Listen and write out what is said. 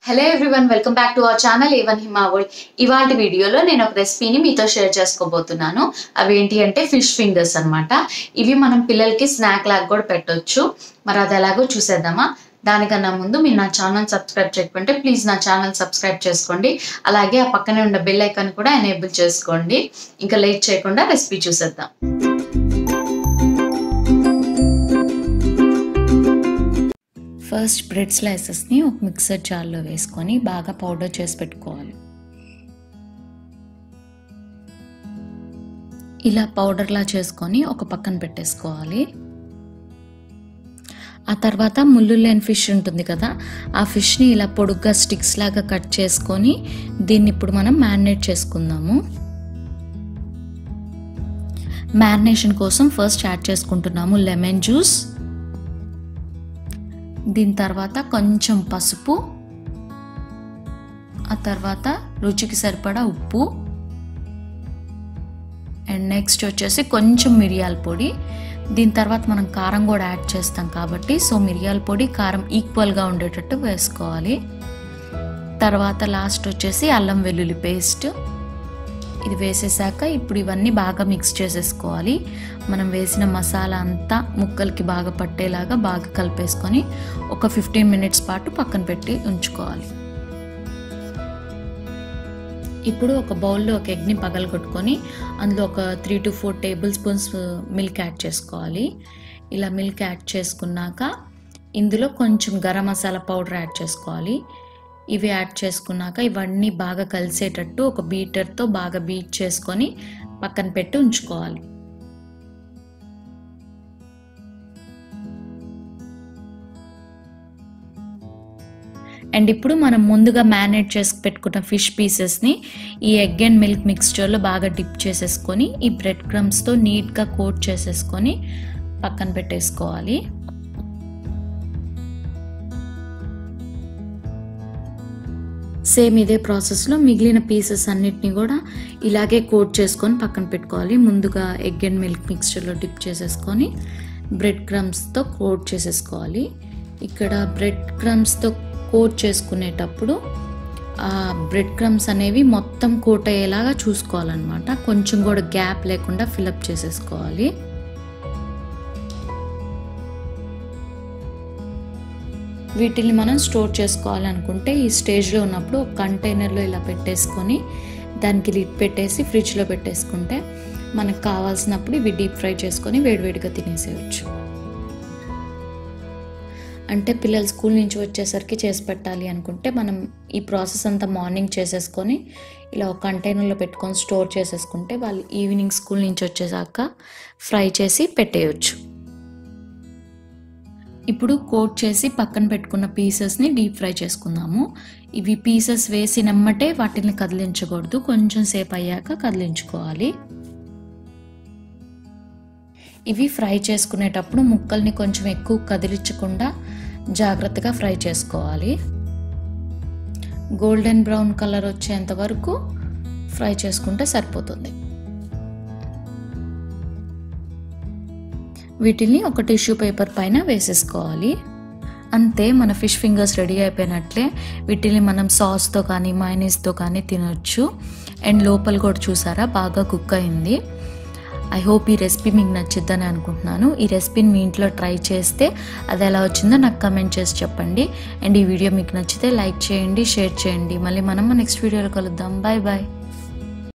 hello everyone welcome back to our channel A one Hima world ఇవాళ వీడియోలో నేను ఒక రెసిపీని మీతో షేర్ చేసుకోబోతున్నాను అవి ఏంటి అంటే ఫిష్ ఫింగర్స్ అన్నమాట ఇవి మనం పిల్లలకి స్నాక్ లాగా కూడా పెట్టొచ్చు మరి అది ఎలాగో చూసేద్దామా దానికన్నా ముందు మీరు నా ఛానల్ సబ్స్క్రైబ్ చేయకుంటే ప్లీజ్ నా ఛానల్ సబ్స్క్రైబ్ చేసుకోండి అలాగే ఆ పక్కనే ఉన్న బెల్ ఐకాన్ కూడా ఎనేబుల్ చేసుకోండి ఇంకా లేట్ చేయకుండా రెసిపీ చూసేద్దాం ఫస్ట్ బ్రెడ్ స్లైసెస్ని ఒక మిక్సర్ జార్లో వేసుకొని బాగా పౌడర్ చేసి పెట్టుకోవాలి ఇలా పౌడర్లా చేసుకొని ఒక పక్కన పెట్టేసుకోవాలి ఆ తర్వాత ముళ్ళు లేని ఫిష్ ఉంటుంది కదా ఆ ఫిష్ని ఇలా పొడుగ్గా స్టిక్స్ లాగా కట్ చేసుకొని దీన్ని ఇప్పుడు మనం మ్యారినేట్ చేసుకుందాము మ్యారినేషన్ కోసం ఫస్ట్ యాడ్ చేసుకుంటున్నాము లెమన్ జ్యూస్ దీని తర్వాత కొంచెం పసుపు ఆ తర్వాత రుచికి సరిపడా ఉప్పు అండ్ నెక్స్ట్ వచ్చేసి కొంచెం మిరియాల పొడి దీని తర్వాత మనం కారం కూడా యాడ్ చేస్తాం కాబట్టి సో మిరియాల పొడి కారం ఈక్వల్గా ఉండేటట్టు వేసుకోవాలి తర్వాత లాస్ట్ వచ్చేసి అల్లం వెల్లుల్లి పేస్ట్ ఇది వేసేసాక ఇప్పుడు ఇవన్నీ బాగా మిక్స్ చేసేసుకోవాలి మనం వేసిన మసాలా అంతా ముక్కలకి బాగా పట్టేలాగా బాగా కలిపేసుకొని ఒక ఫిఫ్టీన్ మినిట్స్ పాటు పక్కన పెట్టి ఉంచుకోవాలి ఇప్పుడు ఒక బౌల్లో ఒక ఎగ్ని పగలగొట్టుకొని అందులో ఒక three to four table spoons milk add చేసుకోవాలి ఇలా మిల్క్ యాడ్ చేసుకున్నాక ఇందులో కొంచెం గరం మసాలా పౌడర్ యాడ్ చేసుకోవాలి ఇవి యాడ్ చేసుకున్నాక ఇవన్నీ బాగా కలిసేటట్టు ఒక బీటర్తో బాగా బీట్ చేసుకొని పక్కన పెట్టి ఉంచుకోవాలి అండ్ ఇప్పుడు మనం ముందుగా మ్యారినేట్ చేసి పెట్టుకున్న ఫిష్ పీసెస్ని ఈ ఎగ్ అండ్ మిల్క్ మిక్స్చర్లో బాగా డిప్ చేసేసుకొని ఈ బ్రెడ్ క్రమ్స్తో నీట్గా కోట్ చేసేసుకొని పక్కన పెట్టేసుకోవాలి సేమ్ ఇదే ప్రాసెస్లో మిగిలిన పీసెస్ అన్నిటిని కూడా ఇలాగే కోట్ చేసుకొని పక్కన పెట్టుకోవాలి ముందుగా ఎగ్ అండ్ మిల్క్ మిక్స్చర్లో డిప్ చేసేసుకొని బ్రెడ్ క్రమ్స్తో కోట్ చేసేసుకోవాలి ఇక్కడ బ్రెడ్ క్రమ్స్తో కోట్ చేసుకునేటప్పుడు ఆ బ్రెడ్ క్రమ్స్ అనేవి మొత్తం కోట్ అయ్యేలాగా చూసుకోవాలన్నమాట కొంచెం కూడా గ్యాప్ లేకుండా ఫిలప్ చేసేసుకోవాలి వీటిని మనం స్టోర్ చేసుకోవాలనుకుంటే ఈ స్టేజ్లో ఉన్నప్పుడు ఒక కంటైనర్లో ఇలా పెట్టేసుకొని దానికి లిడ్ పెట్టేసి ఫ్రిడ్జ్లో పెట్టేసుకుంటే మనకు కావాల్సినప్పుడు ఇవి డీప్ ఫ్రై చేసుకొని వేడివేడిగా తినేసేయచ్చు అంటే పిల్లలు స్కూల్ నుంచి వచ్చేసరికి చేసి పెట్టాలి అనుకుంటే మనం ఈ ప్రాసెస్ అంతా మార్నింగ్ చేసేసుకొని ఇలా ఒక కంటైనర్లో పెట్టుకొని స్టోర్ చేసేసుకుంటే వాళ్ళు ఈవినింగ్ స్కూల్ నుంచి వచ్చేసాక ఫ్రై చేసి పెట్టేయచ్చు ఇప్పుడు కోట్ చేసి పక్కన పెట్టుకున్న పీసెస్ని డీప్ ఫ్రై చేసుకుందాము ఇవి పీసెస్ వేసినమ్మటే వాటిని కదిలించకూడదు కొంచెం సేపు అయ్యాక కదిలించుకోవాలి ఇవి ఫ్రై చేసుకునేటప్పుడు ముక్కల్ని కొంచెం ఎక్కువ కదిలించకుండా జాగ్రత్తగా ఫ్రై చేసుకోవాలి గోల్డెన్ బ్రౌన్ కలర్ వచ్చేంత వరకు ఫ్రై చేసుకుంటే సరిపోతుంది వీటిని ఒక టిష్యూ పేపర్ పైన వేసేసుకోవాలి అంతే మన ఫిష్ ఫింగర్స్ రెడీ అయిపోయినట్లే వీటిని మనం సాస్తో కానీ మైనీస్తో కానీ తినొచ్చు అండ్ లోపల కూడా చూసారా బాగా కుక్ అయింది ఐ హోప్ ఈ రెసిపీ మీకు నచ్చిద్దని అనుకుంటున్నాను ఈ రెసిపీని మీ ఇంట్లో ట్రై చేస్తే అది ఎలా వచ్చిందో నాకు కమెంట్ చేసి చెప్పండి అండ్ ఈ వీడియో మీకు నచ్చితే లైక్ చేయండి షేర్ చేయండి మళ్ళీ మనం నెక్స్ట్ వీడియోలో కలుద్దాం బాయ్ బాయ్